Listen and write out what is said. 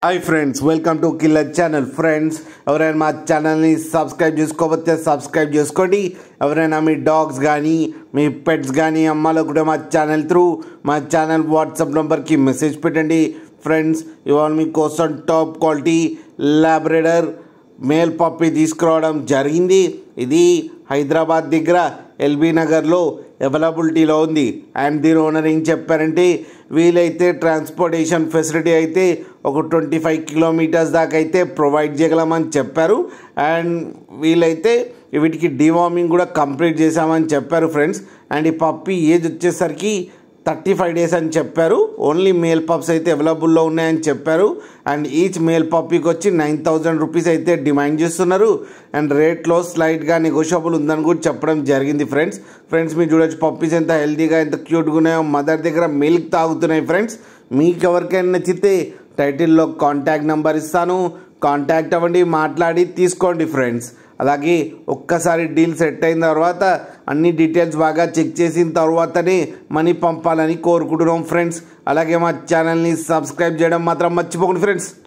hi friends welcome to killer channel friends ఎవరైనా మా ఛానల్ని సబ్స్క్రైబ్ చేసుకోకపోతే సబ్స్క్రైబ్ చేసుకోండి ఎవరైనా మీ డాగ్స్ కానీ మీ పెట్స్ కానీ అమ్మాలో కూడా మా ఛానల్ త్రూ మా ఛానల్ వాట్సాప్ నెంబర్కి మెసేజ్ పెట్టండి ఫ్రెండ్స్ ఇవాళ మీకోసం top quality Labrador male puppy తీసుకురావడం జరిగింది ఇది హైదరాబాద్ దగ్గర ఎల్బీ నగర్లో అవైలబిలిటీలో ఉంది అండ్ దీని ఓనర్ ఏం చెప్పారంటే వీలైతే ట్రాన్స్పోర్టేషన్ ఫెసిలిటీ అయితే ఒక ట్వంటీ ఫైవ్ కిలోమీటర్స్ దాకా అయితే ప్రొవైడ్ చేయగలమని చెప్పారు అండ్ వీలైతే వీటికి డివార్మింగ్ కూడా కంప్లీట్ చేశామని చెప్పారు ఫ్రెండ్స్ అండ్ ఈ పప్పి ఏజ్ వచ్చేసరికి థర్టీ ఫైవ్ డేస్ అని చెప్పారు ఓన్లీ మేల్ పప్స్ అయితే అవైలబుల్లో ఉన్నాయని చెప్పారు అండ్ ఈచ్ మేల్ పప్పీకి వచ్చి నైన్ థౌజండ్ రూపీస్ అయితే డిమాండ్ చేస్తున్నారు అండ్ రేట్లో స్లైట్గా నెగోషియబుల్ ఉందని కూడా చెప్పడం జరిగింది ఫ్రెండ్స్ ఫ్రెండ్స్ మీరు చూడొచ్చు పప్పీస్ ఎంత హెల్తీగా ఎంత క్యూట్గా ఉన్నాయో మదర్ దగ్గర మిల్క్ తాగుతున్నాయి ఫ్రెండ్స్ మీకు ఎవరికైనా నచ్చితే టైటిల్లో కాంటాక్ట్ నెంబర్ ఇస్తాను కాంటాక్ట్ అవ్వండి మాట్లాడి తీసుకోండి ఫ్రెండ్స్ అలాగే ఒక్కసారి డీల్ సెట్ అయిన తర్వాత అన్ని డీటెయిల్స్ బాగా చెక్ చేసిన తర్వాతనే మనీ పంపాలని కోరుకుంటున్నాం ఫ్రెండ్స్ అలాగే మా ఛానల్ని సబ్స్క్రైబ్ చేయడం మాత్రం మర్చిపోకండి ఫ్రెండ్స్